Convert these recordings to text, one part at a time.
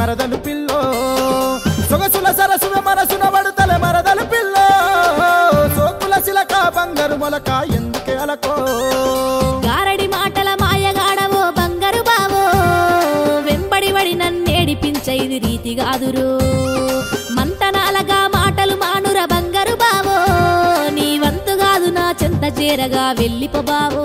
మరదలు పిల్లో సొగసుల సరసుల మనసున పడుతలే మరదలు పిల్లో సోకుల సిలక బంగారు మొలక ఎందుకే అలకో గారడి మాటల మాయగాడవో బంగారు బావో వెంబడి వడి నన్నేడిపించైది రీతి కాదురు మంతనాలగా మాటలు మానుర బంగారు బావో నీ వంతు కాదు నా చెంత చేరగా వెళ్ళిపో బావో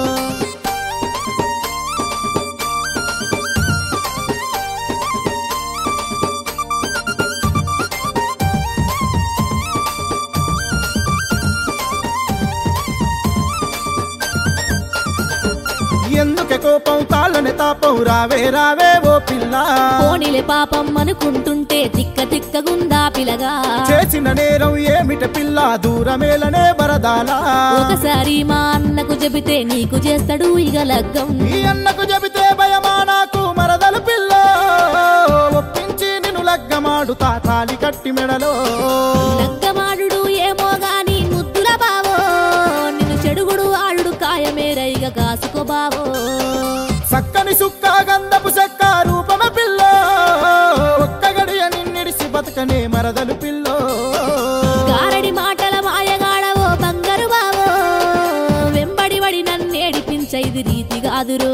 ఎందుకే కోపం తాళ్ళని తాపం రావే రావే ఓ పిల్ల పోనిలే పాపం అనుకుంటుంటే తిక్క తిక్కగుందా పిలగా చేసిన నేరం ఏమిట పిల్ల దూరమేలనే బరదాలా ఒకసారి మా అన్నకు చెబితే నీకు చేస్తాడు ఇక లగ్గం ఈ అన్నకు చెబితే భయమా నాకు మరదలు పిల్ల ఒప్పించి నిన్ను లగ్గమాడుతా తాలి కట్టి మెడలో లగ్గమాడు ఏమో గాని ముద్దుల బావో నిన్ను చెడుగుడు ఆడుడు కాయమేరైగా కాసుకో బావో సక్కని సుక్క గంధపు చెక్క రూపమ పిల్ల ఒక్క గడియ నిన్నిడిసి బతకనే మరదలు పిల్ల గారడి మాటల మాయగాడవో బంగారు బావో వెంబడి వడి నన్నేడిపించైది రీతి కాదురో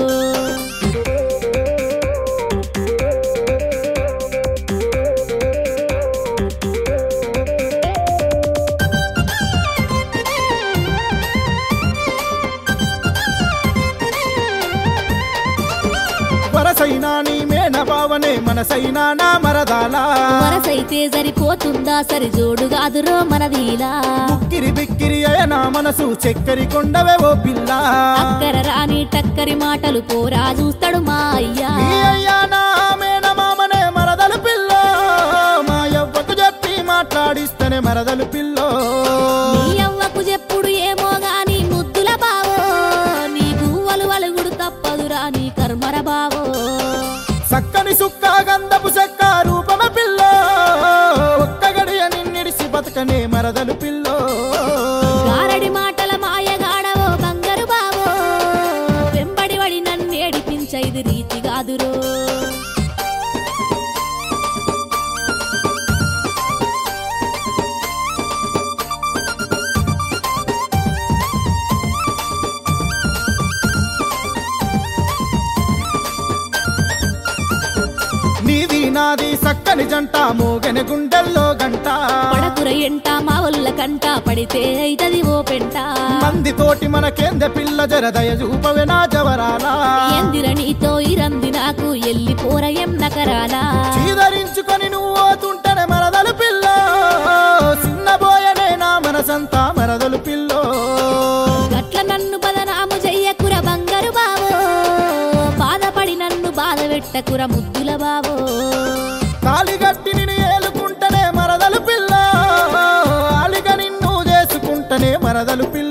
వరసైనా నీ మేన బావనే మనసైనా నా మరదాలా వరసైతే సరిపోతుందా సరి జోడు కాదురో మనదీలా బిక్కిరి బిక్కిరి అయనా మనసు చక్కెరి కొండవే ఓ పిల్ల అక్కర రాని టక్కరి మాటలు పోరా చూస్తాడు మా అయ్యా నీ అయ్యా నా మేన మామనే మరదలు పిల్ల మా యవ్వకు చెప్పి మాట్లాడిస్తేనే మరదలు పిల్ల నీ అవ్వకు చెప్పుడు ఏమో గాని ముద్దుల బావో నీ గువ్వలు వలుగుడు తప్పదురా నీ కర్మర బావో సక్కని సుక్క గంధపు చెక్క రూపమ పిల్ల ఒక్క గడియ నిన్నిడిసి బతకనే మరదలు పిల్ల గారడి మాటల మాయగాడవో బంగారు బావో వెంబడి వడి నన్నేడిపించైది రీతి కాదురో నీది నాది సక్కని జంట మోగెన గుండెల్లో గంట పడకుర ఎంట మా వల్ల కంట పడితే అయితది ఓ పెంట మంది తోటి మనకేంద పిల్ల జర దయ చూపవే నా జవరాలా ఎందిర నీతో ఇరంది నాకు ఎల్లి పోరయం నకరాలా చీదరించుకొని నువ్వు పోతుంటేనే మరదలు పిల్ల చిన్నబోయనే నా మనసంతా మరదలు పిల్ల గట్ల నన్ను బదనాము చెయ్యకుర బంగారు బావో బాధపడి నన్ను బాధ పెట్టకుర ముద్దుల బావో తాలిగట్టి నిన్ను ఏలుకుంటేనే మరదలు పిల్ల అలిగ నిన్ను చేసుకుంటేనే మరదలు పిల్ల